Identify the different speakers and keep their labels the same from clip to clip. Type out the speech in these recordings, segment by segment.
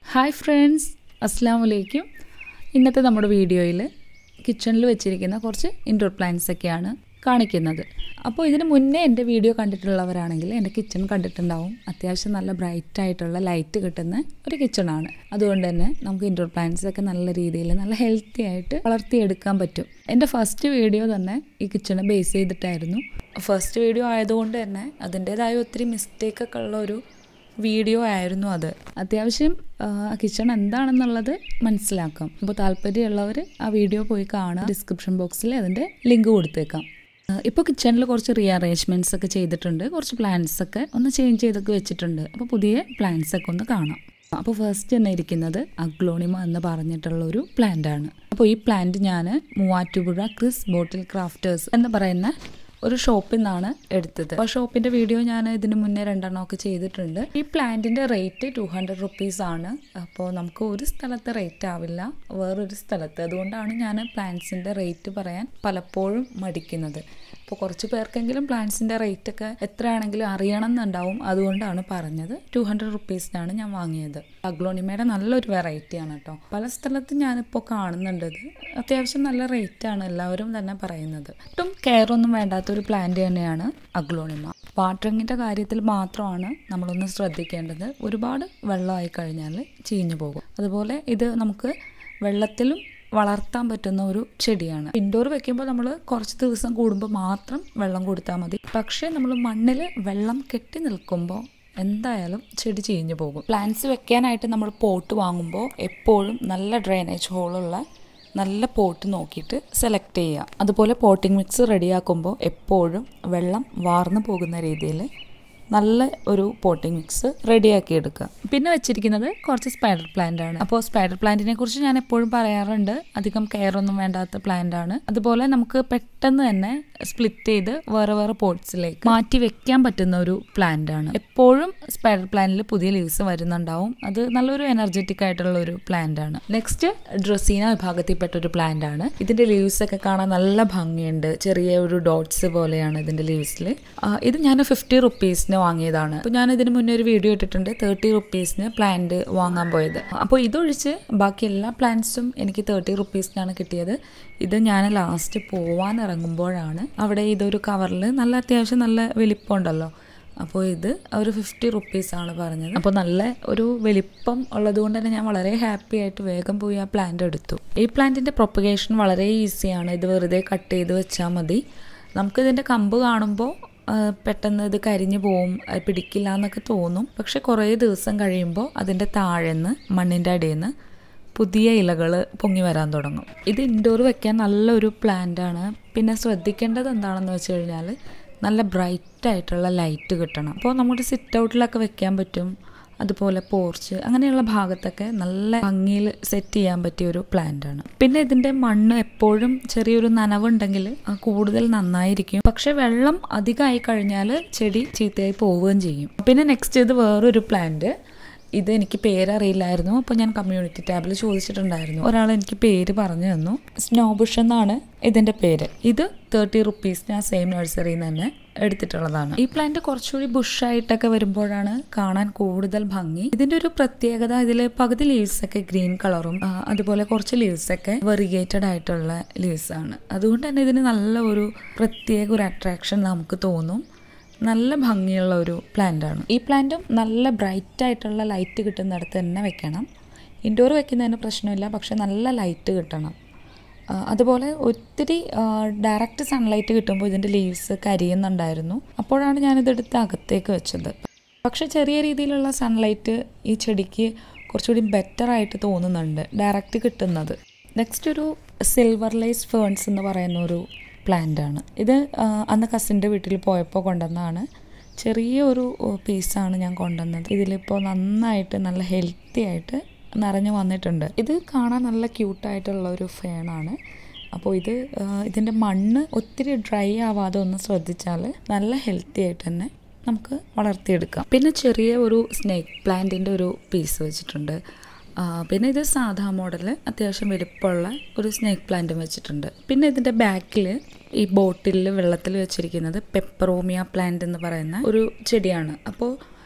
Speaker 1: hi friends അസ്സാം വലൈക്കും ഇന്നത്തെ നമ്മുടെ വീഡിയോയിൽ കിച്ചണിൽ വെച്ചിരിക്കുന്ന കുറച്ച് ഇൻഡോർ പ്ലാന്റ്സ് ഒക്കെയാണ് കാണിക്കുന്നത് അപ്പോൾ ഇതിന് മുന്നേ എൻ്റെ വീഡിയോ കണ്ടിട്ടുള്ളവരാണെങ്കിൽ എൻ്റെ കിച്ചൺ കണ്ടിട്ടുണ്ടാവും അത്യാവശ്യം നല്ല ബ്രൈറ്റ് ആയിട്ടുള്ള ലൈറ്റ് കിട്ടുന്ന ഒരു കിച്ചണാണ് അതുകൊണ്ട് തന്നെ നമുക്ക് ഇൻഡോർ പ്ലാന്റ്സ് ഒക്കെ നല്ല രീതിയിൽ നല്ല ഹെൽത്തി ആയിട്ട് വളർത്തിയെടുക്കാൻ പറ്റും എൻ്റെ ഫസ്റ്റ് വീഡിയോ തന്നെ ഈ കിച്ചണെ ബേസ് ചെയ്തിട്ടായിരുന്നു ഫസ്റ്റ് വീഡിയോ ആയതുകൊണ്ട് തന്നെ അതിൻ്റേതായ ഒത്തിരി മിസ്റ്റേക്കൊക്കെ ഉള്ള ഒരു വീഡിയോ ആയിരുന്നു അത് അത്യാവശ്യം കിച്ചൺ എന്താണെന്നുള്ളത് മനസ്സിലാക്കാം അപ്പോൾ താല്പര്യമുള്ളവർ ആ വീഡിയോ പോയി കാണുക ഡിസ്ക്രിപ്ഷൻ ബോക്സിൽ അതിൻ്റെ ലിങ്ക് കൊടുത്തേക്കാം ഇപ്പോൾ കിച്ചണിൽ കുറച്ച് റീഅറേഞ്ച്മെൻറ്റ്സ് ഒക്കെ ചെയ്തിട്ടുണ്ട് കുറച്ച് പ്ലാന്റ്സ് ഒക്കെ ഒന്ന് ചേഞ്ച് ചെയ്തൊക്കെ വെച്ചിട്ടുണ്ട് അപ്പോൾ പുതിയ പ്ലാന്റ്സ് ഒക്കെ ഒന്ന് കാണാം അപ്പോൾ ഫസ്റ്റ് തന്നെ ഇരിക്കുന്നത് അഗ്ലോണിമ എന്ന് പറഞ്ഞിട്ടുള്ള ഒരു പ്ലാന്റ് ആണ് അപ്പോൾ ഈ പ്ലാന്റ് ഞാൻ മൂവാറ്റുപുഴ ക്രിസ് ബോട്ടിൽ ക്രാഫ്റ്റേഴ്സ് എന്ന് പറയുന്ന ഒരു ഷോപ്പിൽ നിന്നാണ് എടുത്തത് അപ്പോൾ ഷോപ്പിന്റെ വീഡിയോ ഞാൻ ഇതിന് മുന്നേ രണ്ടെണ്ണം ഒക്കെ ചെയ്തിട്ടുണ്ട് ഈ പ്ലാന്റിന്റെ റേറ്റ് ടു ഹൺഡ്രഡ് റുപ്പീസ് ആണ് അപ്പോൾ നമുക്ക് ഒരു സ്ഥലത്ത് റേറ്റ് ആവില്ല വേറൊരു സ്ഥലത്ത് അതുകൊണ്ടാണ് ഞാൻ പ്ലാന്റ്സിന്റെ റേറ്റ് പറയാൻ പലപ്പോഴും മടിക്കുന്നത് അപ്പോൾ കുറച്ച് പേർക്കെങ്കിലും പ്ലാന്റ്സിന്റെ റേറ്റ് ഒക്കെ എത്രയാണെങ്കിലും അറിയണം എന്നുണ്ടാവും അതുകൊണ്ടാണ് പറഞ്ഞത് ടു ഹൺഡ്രഡ് റുപ്പീസിനാണ് ഞാൻ വാങ്ങിയത് അഗ്ലോണിമയുടെ നല്ലൊരു വെറൈറ്റിയാണ് കേട്ടോ പല സ്ഥലത്തും ഞാനിപ്പോൾ കാണുന്നുണ്ട് ഇത് അത്യാവശ്യം നല്ല റേറ്റ് ആണ് എല്ലാവരും തന്നെ പറയുന്നത് ഒട്ടും കെയർ ഒന്നും വേണ്ടാത്തൊരു പ്ലാന്റ് തന്നെയാണ് അഗ്ലോണിമ വാട്ടറിങ്ങിൻ്റെ കാര്യത്തിൽ മാത്രമാണ് നമ്മളൊന്ന് ശ്രദ്ധിക്കേണ്ടത് ഒരുപാട് വെള്ളമായി കഴിഞ്ഞാൽ ചീഞ്ഞു പോകും അതുപോലെ ഇത് നമുക്ക് വെള്ളത്തിലും വളർത്താൻ പറ്റുന്ന ഒരു ചെടിയാണ് ഇൻഡോർ വെക്കുമ്പോൾ നമ്മൾ കുറച്ച് ദിവസം കൂടുമ്പോൾ മാത്രം വെള്ളം കൊടുത്താൽ മതി പക്ഷേ നമ്മൾ മണ്ണിൽ വെള്ളം കെട്ടി നിൽക്കുമ്പോൾ എന്തായാലും ചെടി ചീഞ്ഞു പോകും പ്ലാന്റ്സ് വെക്കാനായിട്ട് നമ്മൾ പോട്ട് വാങ്ങുമ്പോൾ എപ്പോഴും നല്ല ഡ്രെയിനേജ് ഹോളുള്ള നല്ല പോട്ട് നോക്കിയിട്ട് സെലക്ട് ചെയ്യുക അതുപോലെ പോട്ടിംഗ് മിക്സ് റെഡിയാക്കുമ്പോൾ എപ്പോഴും വെള്ളം വാർന്നു പോകുന്ന രീതിയിൽ നല്ല ഒരു പോട്ടിംഗ് മിക്സ് റെഡിയാക്കി എടുക്കുക പിന്നെ വെച്ചിരിക്കുന്നത് കുറച്ച് സ്പൈഡർ പ്ലാന്റ് ആണ് അപ്പോൾ സ്പൈഡർ പ്ലാന്റിനെ കുറിച്ച് ഞാൻ എപ്പോഴും പറയാറുണ്ട് അധികം കെയർ ഒന്നും വേണ്ടാത്ത പ്ലാന്റ് ആണ് അതുപോലെ നമുക്ക് പെട്ടെന്ന് തന്നെ സ്പ്ലിറ്റ് ചെയ്ത് വേറെ വേറെ പോട്ട്സിലേക്ക് മാറ്റി വെക്കാൻ പറ്റുന്ന ഒരു പ്ലാന്റ് ആണ് എപ്പോഴും സ്പൈഡർ പ്ലാന്റിൽ പുതിയ ലീവ്സ് വരുന്നുണ്ടാവും അത് നല്ലൊരു എനർജറ്റിക് ആയിട്ടുള്ള ഒരു പ്ലാന്റ് ആണ് നെക്സ്റ്റ് ഡ്രസീന വിഭാഗത്തിൽപ്പെട്ട ഒരു പ്ലാന്റ് ആണ് ഇതിന്റെ ലീവ്സ് ഒക്കെ കാണാൻ നല്ല ഭംഗിയുണ്ട് ചെറിയ ഒരു ഡോട്ട്സ് പോലെയാണ് ഇതിന്റെ ലീവ്സിൽ ഇത് ഞാൻ ഫിഫ്റ്റി റുപ്പീസിന് വാങ്ങിയതാണ് അപ്പോൾ ഞാൻ ഇതിന് മുന്നേ ഒരു വീഡിയോ ഇട്ടിട്ടുണ്ട് തേർട്ടി റുപ്പീസിന് പ്ലാന്റ് വാങ്ങാൻ പോയത് അപ്പോൾ ഇതൊഴിച്ച് ബാക്കി എല്ലാ പ്ലാന്റ്സും എനിക്ക് തേർട്ടി റുപ്പീസിനാണ് കിട്ടിയത് ഇത് ഞാൻ ലാസ്റ്റ് പോവാൻ ഇറങ്ങുമ്പോഴാണ് അവിടെ ഇതൊരു കവറിൽ നല്ല അത്യാവശ്യം നല്ല വലിപ്പമുണ്ടല്ലോ അപ്പോൾ ഇത് ഒരു ഫിഫ്റ്റി റുപ്പീസാണ് പറഞ്ഞത് അപ്പോൾ നല്ല ഒരു വലിപ്പം ഉള്ളത് കൊണ്ട് തന്നെ ഞാൻ വളരെ ഹാപ്പി ആയിട്ട് വേഗം പോയി ആ പ്ലാന്റ് എടുത്തു ഈ പ്ലാന്റിൻ്റെ പ്രൊപ്പഗേഷൻ വളരെ ഈസിയാണ് ഇത് വെറുതെ കട്ട് ചെയ്ത് വെച്ചാൽ മതി നമുക്കിതിൻ്റെ കമ്പ് കാണുമ്പോൾ പെട്ടെന്ന് ഇത് കരിഞ്ഞു പോവും പിടിക്കില്ല എന്നൊക്കെ തോന്നും പക്ഷെ കുറേ ദിവസം കഴിയുമ്പോൾ അതിൻ്റെ താഴെന്ന് മണ്ണിൻ്റെ അടിയിൽ നിന്ന് പുതിയ ഇലകൾ പൊങ്ങി വരാൻ തുടങ്ങും ഇത് ഇൻഡോർ വെക്കാൻ നല്ലൊരു പ്ലാന്റാണ് പിന്നെ ശ്രദ്ധിക്കേണ്ടത് എന്താണെന്ന് വെച്ച് കഴിഞ്ഞാൽ നല്ല ബ്രൈറ്റ് ആയിട്ടുള്ള ലൈറ്റ് കിട്ടണം അപ്പോൾ നമ്മുടെ സിറ്റ് ഔട്ടിലൊക്കെ വെക്കാൻ പറ്റും അതുപോലെ പോർച്ച് അങ്ങനെയുള്ള ഭാഗത്തൊക്കെ നല്ല ഭംഗിയിൽ സെറ്റ് ചെയ്യാൻ പറ്റിയ ഒരു പ്ലാന്റ് ആണ് പിന്നെ ഇതിന്റെ മണ്ണ് എപ്പോഴും ചെറിയൊരു നനവുണ്ടെങ്കിൽ കൂടുതൽ നന്നായിരിക്കും പക്ഷെ വെള്ളം അധികമായി കഴിഞ്ഞാൽ ചെടി ചീത്തയായി പോവുകയും ചെയ്യും പിന്നെ നെക്സ്റ്റ് ഇത് വേറൊരു പ്ലാന്റ് ഇത് എനിക്ക് പേരറിയില്ലായിരുന്നു അപ്പോൾ ഞാൻ കമ്മ്യൂണിറ്റി ടാബിൽ ചോദിച്ചിട്ടുണ്ടായിരുന്നു ഒരാൾ എനിക്ക് പേര് പറഞ്ഞു തന്നു സ്നോബുഷ് എന്നാണ് ഇതിൻ്റെ പേര് ഇത് തേർട്ടി റുപ്പീസിന് ആ സെയിം നഴ്സറിയിൽ നിന്ന് തന്നെ എടുത്തിട്ടുള്ളതാണ് ഈ പ്ലാന്റ് കുറച്ചുകൂടി ബുഷായിട്ടൊക്കെ വരുമ്പോഴാണ് കാണാൻ കൂടുതൽ ഭംഗി ഇതിന്റെ ഒരു പ്രത്യേകത ഇതിൽ പകുതി ലീവ്സ് ഒക്കെ ഗ്രീൻ കളറും അതുപോലെ കുറച്ച് ലീവ്സ് ഒക്കെ വെറിഗേറ്റഡ് ആയിട്ടുള്ള ലീവ്സ് ആണ് അതുകൊണ്ട് തന്നെ ഇതിന് നല്ല ഒരു പ്രത്യേക ഒരു അട്രാക്ഷൻ നമുക്ക് തോന്നും നല്ല ഭംഗിയുള്ള ഒരു പ്ലാന്റ് ആണ് ഈ പ്ലാന്റും നല്ല ബ്രൈറ്റ് ആയിട്ടുള്ള ലൈറ്റ് കിട്ടുന്നിടത്ത് തന്നെ വെക്കണം ഇൻഡോർ വെക്കുന്നതിന് പ്രശ്നമില്ല പക്ഷെ നല്ല ലൈറ്റ് കിട്ടണം അതുപോലെ ഒത്തിരി ഡയറക്റ്റ് സൺലൈറ്റ് കിട്ടുമ്പോൾ ഇതിൻ്റെ ലീവ്സ് കരിയുന്നുണ്ടായിരുന്നു അപ്പോഴാണ് ഞാനിതെടുത്ത് അകത്തേക്ക് വെച്ചത് പക്ഷെ ചെറിയ രീതിയിലുള്ള സൺലൈറ്റ് ഈ ചെടിക്ക് കുറച്ചുകൂടി ബെറ്റർ ആയിട്ട് തോന്നുന്നുണ്ട് ഡയറക്റ്റ് കിട്ടുന്നത് നെക്സ്റ്റ് ഒരു സിൽവർ ലൈസ് ഫേൺസ് എന്ന് പറയുന്ന ഒരു പ്ലാന്റ് ആണ് ഇത് അന്ന് കസിൻ്റെ വീട്ടിൽ പോയപ്പോൾ കൊണ്ടുവന്നതാണ് ചെറിയ ഒരു പീസാണ് ഞാൻ കൊണ്ടുവന്നത് ഇതിലിപ്പോൾ നന്നായിട്ട് നല്ല ഹെൽത്തി ആയിട്ട് നിറഞ്ഞു വന്നിട്ടുണ്ട് ഇത് കാണാൻ നല്ല ക്യൂട്ടായിട്ടുള്ള ഒരു ഫേണാണ് അപ്പോൾ ഇത് ഇതിൻ്റെ മണ്ണ് ഒത്തിരി ഡ്രൈ ആവാതെ ഒന്ന് ശ്രദ്ധിച്ചാൽ നല്ല ഹെൽത്തി ആയിട്ട് തന്നെ നമുക്ക് വളർത്തിയെടുക്കാം പിന്നെ ചെറിയ ഒരു സ്നേക്ക് പ്ലാന്റിൻ്റെ ഒരു പീസ് വെച്ചിട്ടുണ്ട് പിന്നെ ഇത് സാധാ മോഡൽ അത്യാവശ്യം വലിപ്പമുള്ള ഒരു സ്നേക്ക് പ്ലാന്റും വെച്ചിട്ടുണ്ട് പിന്നെ ഇതിൻ്റെ ബാക്കിൽ ഈ ബോട്ടിലിൽ വെള്ളത്തിൽ വെച്ചിരിക്കുന്നത് പെപ്പറോമിയ പ്ലാന്റ് എന്ന് പറയുന്ന ഒരു ചെടിയാണ് അപ്പോൾ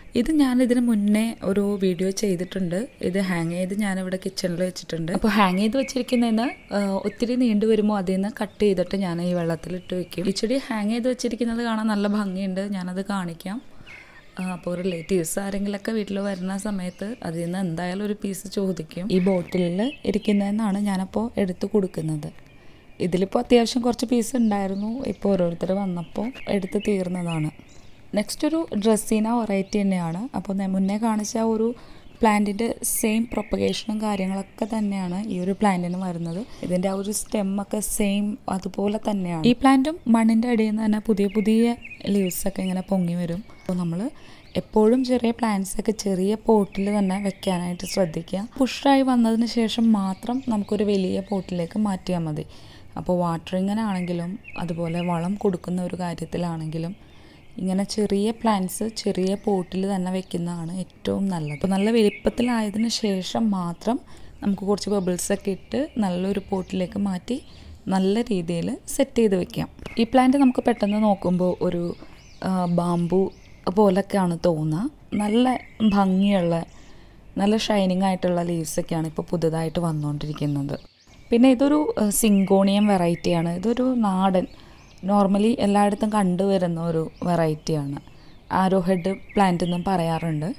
Speaker 1: ഇത് ഞാൻ ഇതിന് മുന്നേ ഒരു വീഡിയോ ചെയ്തിട്ടുണ്ട് ഇത് ഹാങ് ചെയ്ത് ഞാനിവിടെ കിച്ചണിൽ വെച്ചിട്ടുണ്ട് അപ്പോൾ ഹാങ് ചെയ്ത് വെച്ചിരിക്കുന്നതിന് ഒത്തിരി നീണ്ടു വരുമ്പോൾ അതിൽ നിന്ന് കട്ട് ചെയ്തിട്ട് ഞാൻ ഈ വെള്ളത്തിലിട്ട് വെക്കും ഈ ചെടി ഹാങ് ചെയ്ത് വെച്ചിരിക്കുന്നത് കാണാൻ നല്ല ഭംഗിയുണ്ട് ഞാനത് കാണിക്കാം അപ്പോൾ റിലേറ്റീവ്സ് ആരെങ്കിലൊക്കെ വീട്ടിൽ വരുന്ന സമയത്ത് അതിൽ നിന്ന് എന്തായാലും ഒരു പീസ് ചോദിക്കും ഈ ബോട്ടിലിൽ ഇരിക്കുന്നതെന്നാണ് ഞാനപ്പോൾ എടുത്ത് കൊടുക്കുന്നത് ഇതിലിപ്പോൾ അത്യാവശ്യം കുറച്ച് പീസ് ഉണ്ടായിരുന്നു ഇപ്പോൾ ഓരോരുത്തർ വന്നപ്പോൾ എടുത്ത് തീർന്നതാണ് നെക്സ്റ്റ് ഒരു ഡ്രസ്സീന വെറൈറ്റി തന്നെയാണ് അപ്പോൾ ഞാൻ മുന്നേ കാണിച്ച ആ ഒരു പ്ലാന്റിൻ്റെ സെയിം പ്രൊപ്പഗേഷനും കാര്യങ്ങളൊക്കെ തന്നെയാണ് ഈ ഒരു പ്ലാന്റിന് വരുന്നത് ഇതിൻ്റെ ആ ഒരു സ്റ്റെമ്മൊക്കെ സെയിം അതുപോലെ തന്നെയാണ് ഈ പ്ലാന്റും മണ്ണിൻ്റെ അടിയിൽ നിന്ന് തന്നെ പുതിയ പുതിയ ലീവ്സൊക്കെ ഇങ്ങനെ പൊങ്ങി വരും അപ്പോൾ നമ്മൾ എപ്പോഴും ചെറിയ പ്ലാന്റ്സ് ഒക്കെ ചെറിയ പോട്ടിൽ തന്നെ വെക്കാനായിട്ട് ശ്രദ്ധിക്കുക പുഷായി വന്നതിന് ശേഷം മാത്രം നമുക്കൊരു വലിയ പോട്ടിലേക്ക് മാറ്റിയാൽ മതി അപ്പോൾ വാട്ടറിങ്ങിനാണെങ്കിലും അതുപോലെ വളം കൊടുക്കുന്ന ഒരു കാര്യത്തിലാണെങ്കിലും ഇങ്ങനെ ചെറിയ പ്ലാന്റ്സ് ചെറിയ പോട്ടിൽ തന്നെ വെക്കുന്നതാണ് ഏറ്റവും നല്ലത് അപ്പോൾ നല്ല വലിപ്പത്തിലായതിന് ശേഷം മാത്രം നമുക്ക് കുറച്ച് ബബിൾസ് ഒക്കെ ഇട്ട് നല്ലൊരു പോട്ടിലേക്ക് മാറ്റി നല്ല രീതിയിൽ സെറ്റ് ചെയ്ത് വെക്കാം ഈ പ്ലാന്റ് നമുക്ക് പെട്ടെന്ന് നോക്കുമ്പോൾ ഒരു ബാമ്പു പോലൊക്കെയാണ് തോന്നുക നല്ല ഭംഗിയുള്ള നല്ല ഷൈനിങ് ആയിട്ടുള്ള ലീവ്സൊക്കെയാണ് ഇപ്പോൾ പുതുതായിട്ട് വന്നുകൊണ്ടിരിക്കുന്നത് പിന്നെ ഇതൊരു സിങ്കോണിയം വെറൈറ്റിയാണ് ഇതൊരു നാടൻ നോർമലി എല്ലായിടത്തും കണ്ടുവരുന്ന ഒരു വെറൈറ്റിയാണ് ആരോ ഹെഡ് പ്ലാന്റ് എന്നും പറയാറുണ്ട്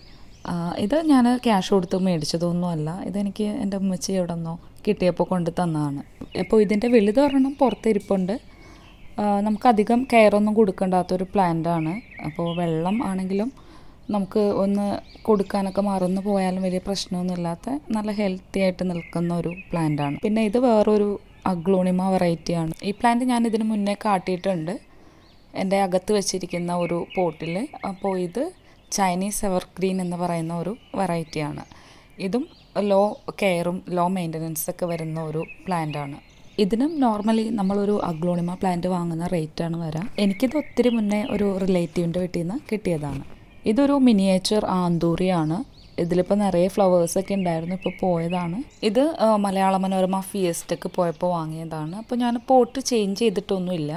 Speaker 1: ഇത് ഞാൻ ക്യാഷ് കൊടുത്ത് മേടിച്ചതൊന്നുമല്ല ഇതെനിക്ക് എൻ്റെ ഉമ്മച്ചി എവിടെ നിന്നോ കിട്ടിയപ്പോൾ കൊണ്ട് തന്നതാണ് അപ്പോൾ ഇതിൻ്റെ വലുത് ഒരെണ്ണം പുറത്തിരിപ്പുണ്ട് നമുക്കധികം കെയറൊന്നും കൊടുക്കേണ്ടാത്തൊരു പ്ലാന്റാണ് അപ്പോൾ വെള്ളം ആണെങ്കിലും നമുക്ക് ഒന്ന് കൊടുക്കാനൊക്കെ മറന്നു പോയാലും വലിയ പ്രശ്നമൊന്നുമില്ലാത്ത നല്ല ഹെൽത്തി ആയിട്ട് നിൽക്കുന്ന ഒരു പ്ലാന്റാണ് പിന്നെ ഇത് വേറൊരു അഗ്ലോണിമ വെറൈറ്റിയാണ് ഈ പ്ലാന്റ് ഞാൻ ഇതിന് മുന്നേ കാട്ടിയിട്ടുണ്ട് എൻ്റെ അകത്ത് വെച്ചിരിക്കുന്ന ഒരു പോട്ടിൽ അപ്പോൾ ഇത് ചൈനീസ് എവർഗ്രീൻ എന്ന് പറയുന്ന ഒരു വെറൈറ്റിയാണ് ഇതും ലോ കെയറും ലോ മെയിൻ്റനൻസ് ഒക്കെ വരുന്ന ഒരു പ്ലാന്റാണ് ഇതിനും നോർമലി നമ്മളൊരു അഗ്ലോണിമ പ്ലാന്റ് വാങ്ങുന്ന റേറ്റാണ് വരാം എനിക്കിത് ഒത്തിരി മുന്നേ ഒരു റിലേറ്റീവിൻ്റെ വീട്ടിൽ നിന്ന് കിട്ടിയതാണ് ഇതൊരു മിനിയേച്ചർ ആന്തൂറിയാണ് ഇതിലിപ്പോൾ നിറയെ ഫ്ലവേഴ്സൊക്കെ ഉണ്ടായിരുന്നു ഇപ്പോൾ പോയതാണ് ഇത് മലയാള മനോരമ ഫിയസ്റ്റക്ക് പോയപ്പോൾ വാങ്ങിയതാണ് അപ്പോൾ ഞാൻ പോട്ട് ചേഞ്ച് ചെയ്തിട്ടൊന്നുമില്ല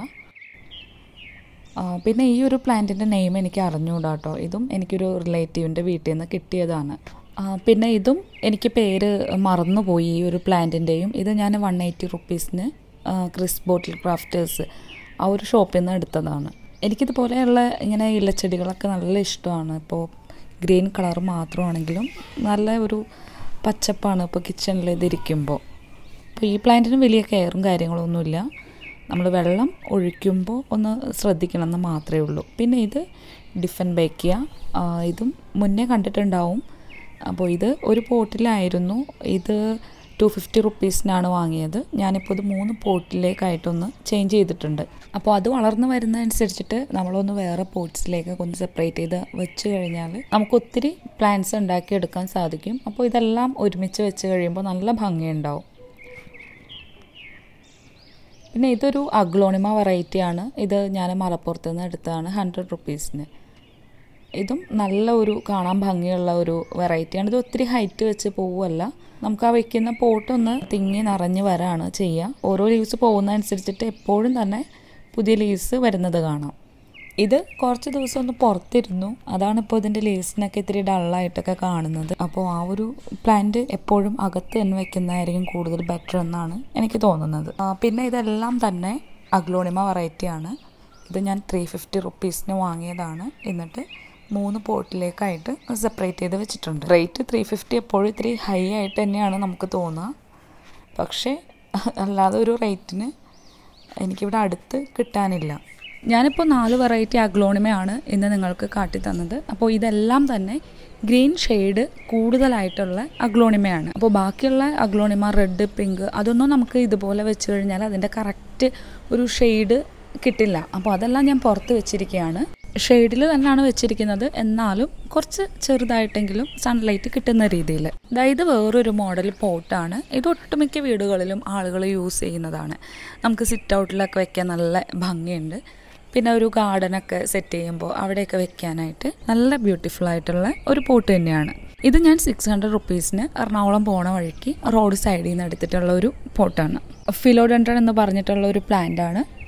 Speaker 1: പിന്നെ ഈ ഒരു പ്ലാന്റിൻ്റെ നെയിം എനിക്ക് അറിഞ്ഞുകൂടാ കേട്ടോ ഇതും എനിക്കൊരു റിലേറ്റീവിൻ്റെ വീട്ടിൽ നിന്ന് കിട്ടിയതാണ് പിന്നെ ഇതും എനിക്ക് പേര് മറന്നുപോയി ഈ ഒരു പ്ലാന്റിൻ്റെയും ഇത് ഞാൻ വൺ എയ്റ്റി റുപ്പീസിന് ക്രിസ് ബോട്ടിൽ ക്രാഫ്റ്റേഴ്സ് ആ ഒരു ഷോപ്പിൽ നിന്ന് എടുത്തതാണ് എനിക്കിതുപോലെയുള്ള ഇങ്ങനെ ഇലച്ചെടികളൊക്കെ നല്ല ഇഷ്ടമാണ് ഇപ്പോൾ ഗ്രീൻ കളർ മാത്രമാണെങ്കിലും നല്ല ഒരു പച്ചപ്പാണ് ഇപ്പോൾ കിച്ചണിൽ ഇതിരിക്കുമ്പോൾ അപ്പോൾ ഈ പ്ലാന്റിന് വലിയ കെയറും കാര്യങ്ങളൊന്നുമില്ല നമ്മൾ വെള്ളം ഒഴിക്കുമ്പോൾ ഒന്ന് ശ്രദ്ധിക്കണം എന്ന് മാത്രമേ ഉള്ളൂ പിന്നെ ഇത് ഡിഫൻ ബേക്കിയ ഇതും മുന്നേ കണ്ടിട്ടുണ്ടാവും അപ്പോൾ ഇത് ഒരു പോട്ടിലായിരുന്നു ഇത് ടു ഫിഫ്റ്റി റുപ്പീസിനാണ് വാങ്ങിയത് ഞാനിപ്പോൾ ഇത് മൂന്ന് പോട്ടിലേക്കായിട്ടൊന്ന് ചേഞ്ച് ചെയ്തിട്ടുണ്ട് അപ്പോൾ അത് വളർന്നു വരുന്നതനുസരിച്ചിട്ട് നമ്മളൊന്ന് വേറെ പോട്ട്സിലേക്ക് ഒന്ന് സെപ്പറേറ്റ് ചെയ്ത് വെച്ച് കഴിഞ്ഞാൽ നമുക്ക് ഒത്തിരി പ്ലാന്റ്സ് ഉണ്ടാക്കിയെടുക്കാൻ സാധിക്കും അപ്പോൾ ഇതെല്ലാം ഒരുമിച്ച് വെച്ച് കഴിയുമ്പോൾ നല്ല ഭംഗിയുണ്ടാവും പിന്നെ ഇതൊരു അഗ്ലോണിമ വെറൈറ്റിയാണ് ഇത് ഞാൻ മലപ്പുറത്ത് നിന്ന് എടുത്തതാണ് ഹൺഡ്രഡ് റുപ്പീസിന് ഇതും നല്ല ഒരു കാണാൻ ഭംഗിയുള്ള ഒരു വെറൈറ്റിയാണ് ഇത് ഒത്തിരി ഹൈറ്റ് വെച്ച് പോവുമല്ല നമുക്ക് ആ വെക്കുന്ന പോട്ടൊന്ന് തിങ്ങി നിറഞ്ഞ് വരാണ് ചെയ്യുക ഓരോ ലീവ്സ് പോകുന്നതനുസരിച്ചിട്ട് എപ്പോഴും തന്നെ പുതിയ ലീവ്സ് വരുന്നത് കാണാം ഇത് കുറച്ച് ദിവസം ഒന്ന് പുറത്തിരുന്നു അതാണ് ഇപ്പോൾ ഇതിൻ്റെ ലീവ്സിനൊക്കെ ഇത്തിരി ഡള്ളായിട്ടൊക്കെ കാണുന്നത് അപ്പോൾ ആ ഒരു പ്ലാന്റ് എപ്പോഴും അകത്ത് തന്നെ വെക്കുന്നതായിരിക്കും കൂടുതൽ ബെറ്റർ എന്നാണ് എനിക്ക് തോന്നുന്നത് പിന്നെ ഇതെല്ലാം തന്നെ അഗ്ലോണിമ വെറൈറ്റിയാണ് ഇത് ഞാൻ ത്രീ ഫിഫ്റ്റി റുപ്പീസിന് വാങ്ങിയതാണ് എന്നിട്ട് മൂന്ന് പോട്ടിലേക്കായിട്ട് സെപ്പറേറ്റ് ചെയ്ത് വെച്ചിട്ടുണ്ട് റേറ്റ് ത്രീ ഫിഫ്റ്റി എപ്പോഴും ഇത്തിരി ഹൈ ആയിട്ട് തന്നെയാണ് നമുക്ക് തോന്നുക പക്ഷേ അല്ലാതെ ഒരു റേറ്റിന് എനിക്കിവിടെ അടുത്ത് കിട്ടാനില്ല ഞാനിപ്പോൾ നാല് വെറൈറ്റി അഗ്ലോണിമയാണ് ഇന്ന് നിങ്ങൾക്ക് കാട്ടി തന്നത് അപ്പോൾ ഇതെല്ലാം തന്നെ ഗ്രീൻ ഷെയ്ഡ് കൂടുതലായിട്ടുള്ള അഗ്ലോണിമയാണ് അപ്പോൾ ബാക്കിയുള്ള അഗ്ലോണിമ റെഡ് പിങ്ക് അതൊന്നും നമുക്ക് ഇതുപോലെ വെച്ച് കഴിഞ്ഞാൽ അതിൻ്റെ കറക്റ്റ് ഒരു ഷെയ്ഡ് കിട്ടില്ല അപ്പോൾ അതെല്ലാം ഞാൻ പുറത്ത് വെച്ചിരിക്കുകയാണ് ഷെയ്ഡിൽ തന്നെയാണ് വെച്ചിരിക്കുന്നത് എന്നാലും കുറച്ച് ചെറുതായിട്ടെങ്കിലും സൺലൈറ്റ് കിട്ടുന്ന രീതിയിൽ അതായത് വേറൊരു മോഡൽ പോട്ടാണ് ഇത് ഒട്ടുമിക്ക വീടുകളിലും ആളുകൾ യൂസ് ചെയ്യുന്നതാണ് നമുക്ക് സിറ്റ് ഔട്ടിലൊക്കെ വെക്കാൻ നല്ല ഭംഗിയുണ്ട് പിന്നെ ഒരു ഗാർഡനൊക്കെ സെറ്റ് ചെയ്യുമ്പോൾ അവിടെയൊക്കെ വെക്കാനായിട്ട് നല്ല ബ്യൂട്ടിഫുൾ ആയിട്ടുള്ള ഒരു പോട്ട് തന്നെയാണ് ഇത് ഞാൻ സിക്സ് ഹൺഡ്രഡ് റുപ്പീസിന് എറണാകുളം പോണ വഴിക്ക് റോഡ് സൈഡിൽ നിന്ന് എടുത്തിട്ടുള്ള ഒരു പോട്ടാണ് ഫിലോഡൻഡ്രൺ എന്ന് പറഞ്ഞിട്ടുള്ള ഒരു പ്ലാന്റ് ആണ്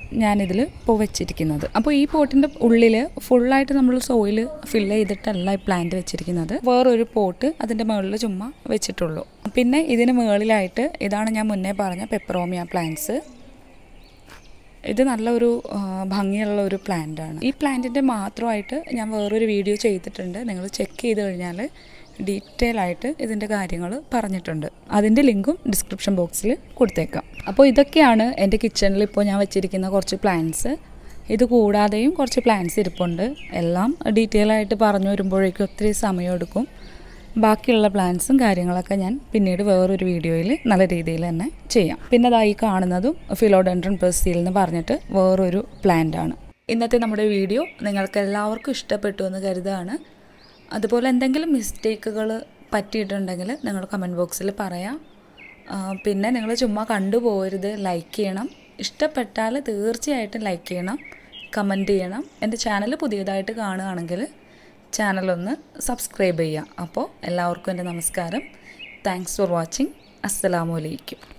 Speaker 1: ഞാനിതിൽ ഇപ്പോൾ വെച്ചിരിക്കുന്നത് അപ്പോൾ ഈ പോട്ടിൻ്റെ ഉള്ളിൽ ഫുള്ളായിട്ട് നമ്മൾ സോയിൽ ഫില്ല് ചെയ്തിട്ടല്ല ഈ പ്ലാന്റ് വെച്ചിരിക്കുന്നത് വേറൊരു പോട്ട് അതിൻ്റെ മുകളിൽ ചുമ്മാ വെച്ചിട്ടുള്ളൂ പിന്നെ ഇതിന് മുകളിലായിട്ട് ഇതാണ് ഞാൻ മുന്നേ പറഞ്ഞ പെപ്പറോമിയ പ്ലാന്റ്സ് ഇത് നല്ലൊരു ആ, ഭംഗിയുള്ള ഒരു പ്ലാന്റ് ആണ് ഈ പ്ലാന്റിൻ്റെ മാത്രമായിട്ട് ഞാൻ വേറൊരു വീഡിയോ ചെയ്തിട്ടുണ്ട് നിങ്ങൾ ചെക്ക് ചെയ്ത് കഴിഞ്ഞാൽ ഡീറ്റെയിൽ ആയിട്ട് ഇതിൻ്റെ കാര്യങ്ങൾ പറഞ്ഞിട്ടുണ്ട് അതിൻ്റെ ലിങ്കും ഡിസ്ക്രിപ്ഷൻ ബോക്സിൽ കൊടുത്തേക്കാം അപ്പോൾ ഇതൊക്കെയാണ് എൻ്റെ കിച്ചണിൽ ഇപ്പോൾ ഞാൻ വെച്ചിരിക്കുന്ന കുറച്ച് പ്ലാന്റ്സ് ഇത് കൂടാതെയും കുറച്ച് പ്ലാന്റ്സ് ഇരിപ്പുണ്ട് എല്ലാം ഡീറ്റെയിൽ ആയിട്ട് പറഞ്ഞു വരുമ്പോഴേക്കും ഒത്തിരി സമയമെടുക്കും ബാക്കിയുള്ള പ്ലാൻസും കാര്യങ്ങളൊക്കെ ഞാൻ പിന്നീട് വേറൊരു വീഡിയോയിൽ നല്ല രീതിയിൽ തന്നെ ചെയ്യാം പിന്നെ അതായി കാണുന്നതും ഫിലോഡൻഡ്രൻ ബ്രസീൽ എന്ന് പറഞ്ഞിട്ട് വേറൊരു പ്ലാന്റ് ആണ് ഇന്നത്തെ നമ്മുടെ വീഡിയോ നിങ്ങൾക്ക് എല്ലാവർക്കും ഇഷ്ടപ്പെട്ടു എന്ന് കരുതാണ് അതുപോലെ എന്തെങ്കിലും മിസ്റ്റേക്കുകൾ പറ്റിയിട്ടുണ്ടെങ്കിൽ നിങ്ങൾ കമൻറ്റ് ബോക്സിൽ പറയാം ആ, പിന്നെ നിങ്ങൾ ചുമ്മാ കണ്ടുപോകരുത് ലൈക്ക് ചെയ്യണം ഇഷ്ടപ്പെട്ടാൽ തീർച്ചയായിട്ടും ലൈക്ക് ചെയ്യണം കമൻറ്റ് ചെയ്യണം എൻ്റെ ചാനൽ പുതിയതായിട്ട് കാണുകയാണെങ്കിൽ ചാനലൊന്ന് സബ്സ്ക്രൈബ് ചെയ്യുക അപ്പോൾ എല്ലാവർക്കും എൻ്റെ നമസ്കാരം താങ്ക്സ് ഫോർ വാച്ചിങ് അസ്സലാമു അലൈക്കും